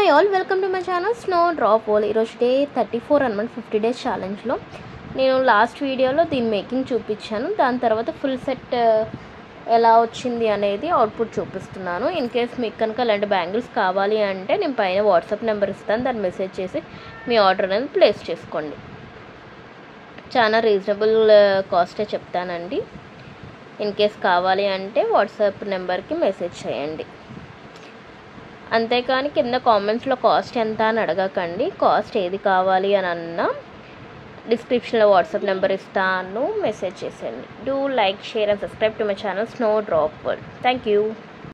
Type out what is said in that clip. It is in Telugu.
hi all welcome to my channel snow drop world ఈరోజు డే థర్టీ ఫోర్ అనమాట ఫిఫ్టీ డేస్ ఛాలెంజ్లో నేను లాస్ట్ వీడియోలో దీని మేకింగ్ చూపించాను దాని తర్వాత ఫుల్ సెట్ ఎలా వచ్చింది అనేది అవుట్పుట్ చూపిస్తున్నాను ఇన్ కేస్ మీకు కనుక అలాంటి బ్యాంగిల్స్ కావాలి అంటే నేను పైన వాట్సాప్ నెంబర్ ఇస్తాను దాన్ని మెసేజ్ చేసి మీ ఆర్డర్ అనేది ప్లేస్ చేసుకోండి చాలా రీజనబుల్ కాస్టే చెప్తానండి ఇన్ కేస్ కావాలి అంటే వాట్సాప్ నెంబర్కి మెసేజ్ చేయండి అంతేకాని కింద కామెంట్స్లో కాస్ట్ ఎంత అని అడగకండి కాస్ట్ ఏది కావాలి అని అన్నా డిస్క్రిప్షన్లో వాట్సాప్ నెంబర్ ఇస్తాను మెసేజ్ చేసేయండి do like share and subscribe to my channel snow drop world thank you